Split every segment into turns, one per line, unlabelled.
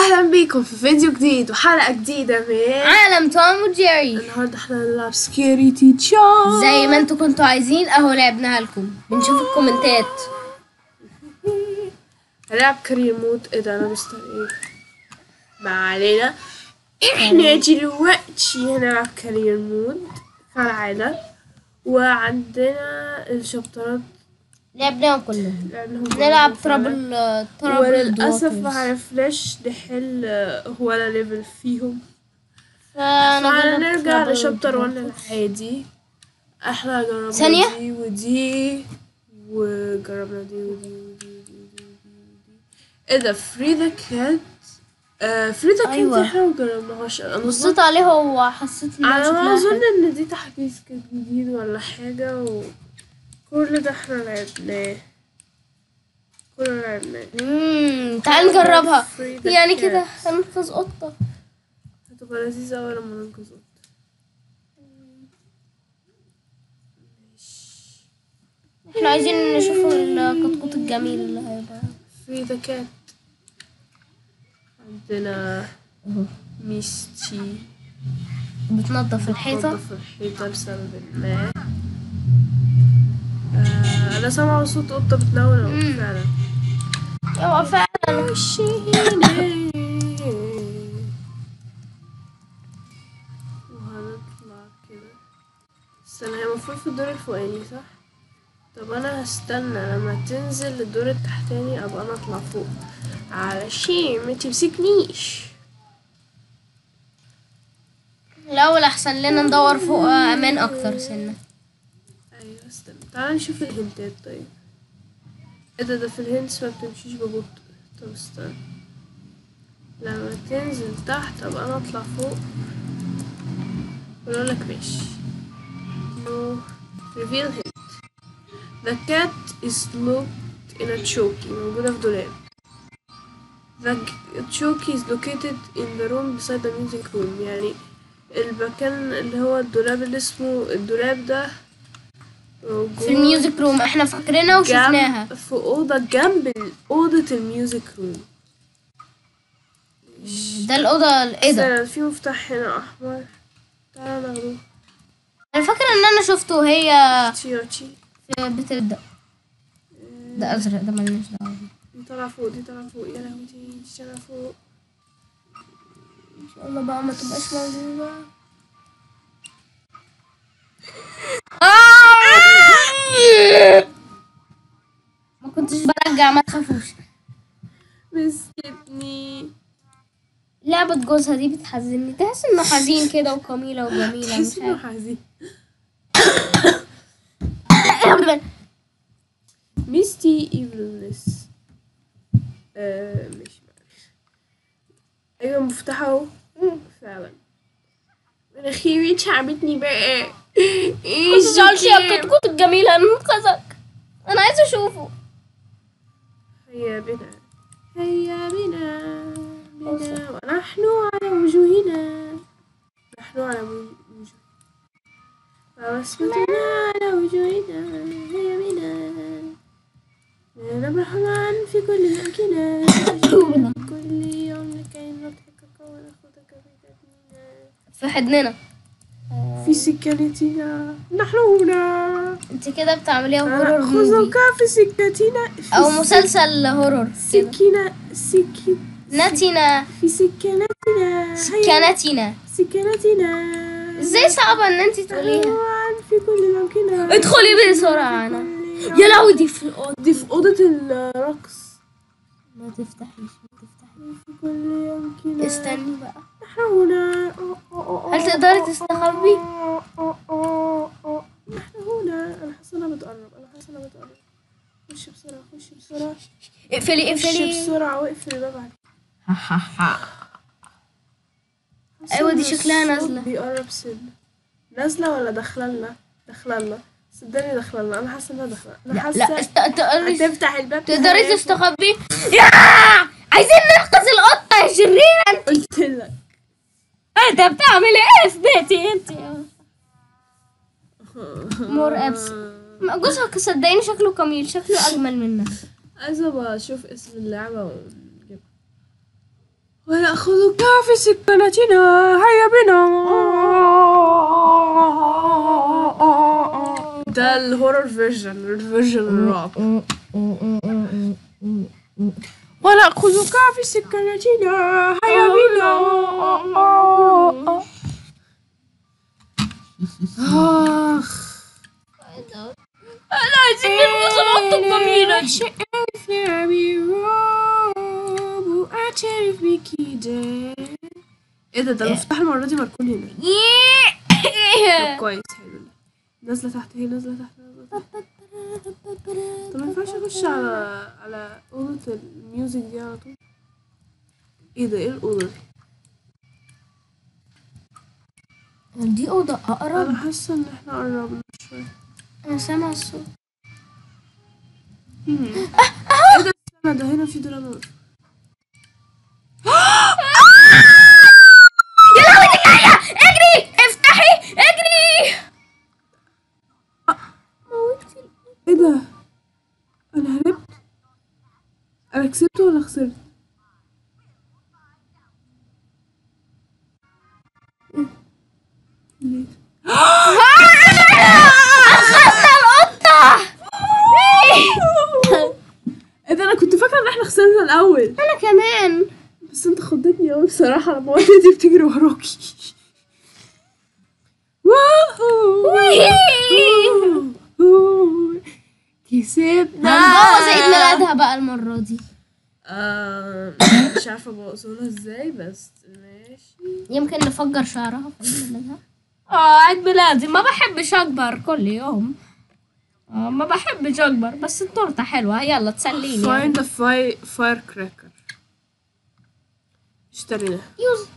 اهلا بيكم في فيديو جديد وحلقة جديدة من
عالم توم وجيري
النهاردة احنا هنلعب سكيري تيتشر
زي ما انتوا كنتوا عايزين اهو لعبناها لكم بنشوف الكومنتات
هنلعب كارير مود ايه ده انا مستر ايه ما علينا احنا دلوقتي هنلعب كارير مود كالعادة وعندنا الشابترات
لعبناهم كلهم
لأنهم
نلعب
كلهم
ترابل ترابل
وللأسف ما
دوترز.
عرفناش نحل آه، ولا ليفل فيهم
فنجرب
فنرجع
ترابل
لشابتر 1
دوترز.
العادي احنا جربنا
ثانية؟
دي ودي وجربنا دي ودي ودي ودي ودي, ودي. ايه ده فري ذا كات فري ذا كات
أيوة.
احنا مجربناهاش انا
بصيت
أظن-
عليها وحسيت ان
انا ما
شكلها
اظن
حلو.
ان دي تحديث كان جديد ولا حاجة وكل ده احنا لعبناه كله لعبناه
مم، تعال نجربها
Free the
يعني
cat.
كده هننقذ قطة
هتبقى لذيذة أوي لما ننقذ قطة.
احنا عايزين نشوف الكتكوت الجميل اللي هيبقى
في ذا كات عندنا ميستي
بتنظف الحيطة
نظف الحيطة لسبب ما آه أنا سامعة صوت قطة بتنونو
مم.
فعلا
ايوه فعلا
وهنطلع كده استنى هي المفروض في الدور الفوقاني صح؟ طب أنا هستنى لما تنزل الدور التحتاني أبقى أنا أطلع فوق علشان ما تمسكنيش
الاول احسن لنا ندور فوق امان اكتر سنة
ايوه استنى تعالى نشوف الهنتات طيب ايه ده ده في الهنتس ما بتمشيش ببطء طب استنى لما تنزل تحت ابقى انا اطلع فوق ويقول لك ماشي no reveal hint the cat is locked in a choky موجودة في دولاب the choky is located in the room beside the music room يعني المكان اللي هو الدولاب اللي اسمه الدولاب ده
في الميوزك روم احنا فاكرينها وشفناها
جنب في أوضة جنب ال- أوضة الميوزك روم
ده الأوضة ايه ده
استنى، في مفتاح هنا أحمر تعالى ناخده
انا فاكرة ان انا شفته وهي
تشيوتشي
بتبدأ ده ازرق ده ملناش دعوة بيه.
دي طالعة فوق دي طالعة فوق يا لهوي دي دي طالعة فوق
ان شاء الله بقى ما تبقاش موجودة ما كنتش برجع ما تخافوش
مسكتني
لعبة جوزها دي بتحزني تحس انه حزين كده وجميلة وجميلة
تحس
مش
إنه
عارف
حزين ميستي ايفلنس آه مش معلش ايوه مفتاح اهو مم، فعلا مناخيري تعبتني بقى ايه
متزعلش يا
الشكل؟
الكتكوت الجميلة انقذك انا عايزة اشوفه
هيا بنا هيا بنا بنا ونحن على وجوهنا نحن على وجوهنا وبسمتنا على وجوهنا هيا بنا نبرح معا في كل الأمكنة كل يوم لكي نضحكك ونأخذك بجدنا
في حضننا
في سكنتنا نحن هنا
انت كده بتعمليها هورور موفي
نأخذك في سكتنا في
او مسلسل هورور كده
سكينة سكينة
نتنا
في سكنتنا هيا
سكنتنا
سكنتنا
ازاي صعبة ان انت تقوليها
معا في كل الأمكنة
ادخلي بسرعة انا يا لهوي دي في الأوضة
دي في أوضة الرقص
ما تفتحيش ما تفتحيش
في كل أمكنة
استني بقى
نحن هنا
هل تقدري تستخبي؟
نحن هنا أنا حاسة أنا بتقرب أنا حاسة أنا بتقرب خش بسرعة خش بسرعة
اقفلي
خش
اقفلي
بسرعة واقفل الباب عليك حاسة
أيوة، دي
إن
شكلها
الصوت
نازلة.
بيقرب سن نازلة ولا داخلة لنا داخلة لنا صدقني داخلة لنا أنا حاسة إنها داخلة أنا
لا
حاسة
است- تقدري
هتفتح الباب
تقدري
تلاقي-
تستخبي يا عايزين ننقذ القطة يا شريرة
قلت لك
انت بتعمل ايه في بيتي انت مور ابس جوزها صدقيني شكله جميل شكله اجمل منها
عايزة أبقى أشوف اسم اللعبة ونجيبها ونأخذك في سكنتنا هيا بنا ده الهورر فيرجن الفيرجن الرعب ونأخذك في سكنتنا هيا بنا آخ
انا عايزين نلبس القطة الجميلة دي
شايف لعبي رعب واعترف بكده ايه ده ده المفتاح المرة دي مركون هنا طب كويس حلو نازلة تحت هي نازلة تحت نازلة تحت طب ما ينفعش اخش على على اوضة الميوزك دي على طول ايه ده ايه الأوضة دي
دي أوضة أقرب
انا حاسة ان احنا قربنا شوية
أنا سامعة الصوت
ايه ده استنى ده هنا في دراما
يا لهوي دي جاية اجري افتحي اجري موتي
ايه ده انا هربت انا كسبت ولا خسرت ليه؟
القطة
ايه ده انا كنت فاكره ان احنا خسرنا الاول
أنا كمان
بس انت خضتني قوي بصراحه لما قلت دي بتجري وراكي واو كسبنا
هنبوظ عيد ميلادها بقى المرة دي
آه، مش عارفه بوصلها ازاي بس ماشي
يمكن نفجر شعرها في عيد ميلادها اه عيد ميلادي ما بحبش اكبر كل يوم اه ما بحبش اكبر بس التورته حلوه يلا تسليني يعني.
find the fi- firecracker اشتريناها
يوز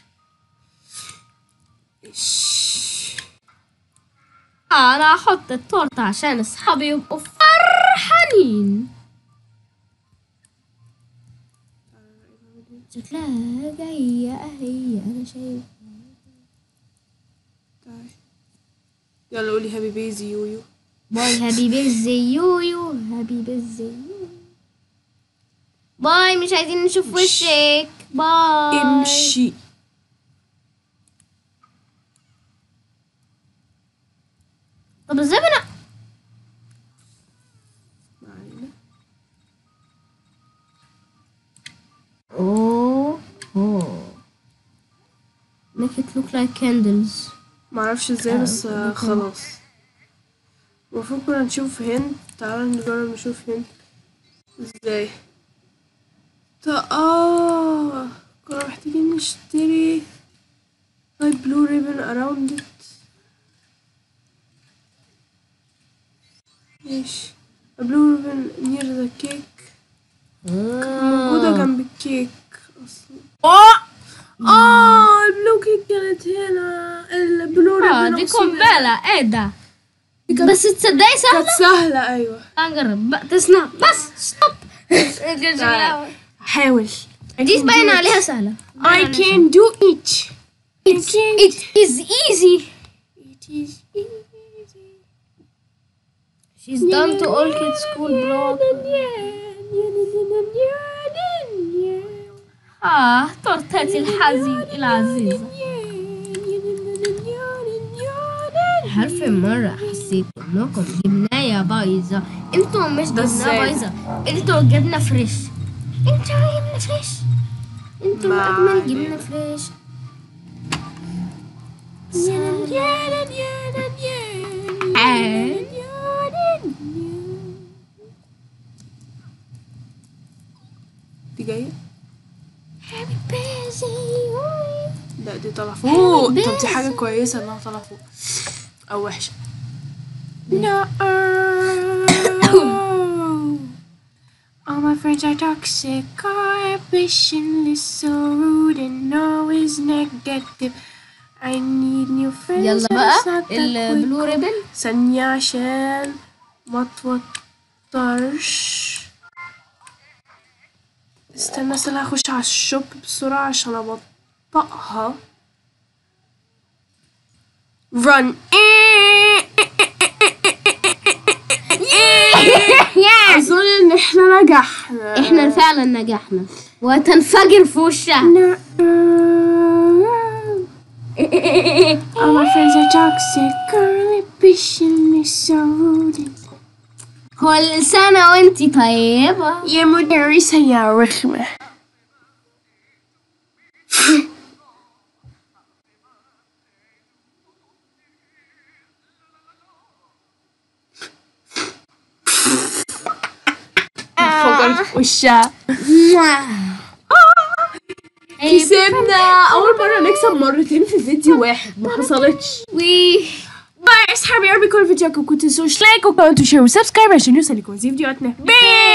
إيش.
آه انا احط التورته عشان اصحابي يبقوا فرحانين شكلها جاية اهي انا شايف
تعالي. يلا قولي هابي بيزي يويو
باي هابي بيرثدي يويو هابي بيرثدي يويو باي مش عايزين نشوف وشك باي
امشي
طب ازاي بنا
معانا
اوه اوه make it look like candles
معرفش ازاي بس آه، خلاص المفروض كنا نشوف هند تعالى نجرب نشوف هند ازاي تا اه كنا محتاجين نشتري like blue ribbon around it ماشي a blue ribbon near the cake موجودة جنب الكيك اصلا اه اه البلو كيك كانت هنا البلو
اه
ريبن
دي
أقصد.
قنبلة ايه ده
كانت-
بس تصدقي سهلة
كانت سهلة ايوه
هنجرب بقى تسنى بس ستوب
حاول
دي باين عليها سهلة
I can do it
It's, it is easy
it is easy
She's done to all kids school blog آه تورتتي الحزين العزيزة هل في مرة حسيت انكم جبناية بايظة انتوا مش جبنة
ازاي؟
بايظة انتوا جبنة فريش انتوا جبنة فريش انتوا
ما
اجمل
علينا.
جبنة فريش
دي جاية
Happy birthday
لا دي طالعة فوق طب دي
بس.
حاجة كويسة انها طالعة فوق او وحشة No All my friends are toxic, are ambitionless, so rude and always negative. I need new friends.
يلا
but
بقى
it's not that
البلو
quick.
ريبن
ثانية عشان ما توترش استنى استنى هخش على الشوب بسرعة عشان ابطئها run اظن ان احنا نجحنا
احنا فعلا نجحنا وتنفجر في وشها
All my friends are toxic, currently pushing me so rude.
كل سنة وانتي طيبة
يا مدرسة يا رخمة فكرت في وشها كسبنا أول مرة نكسب مرتين في فيديو واحد ما حصلتش
وي
باي أصحابي يا رب يكون فيديوكم كنتوا تنسوش لايك وكومنت وشير وسبسكرايب عشان يوصل لكم زي فيديوهاتنا باي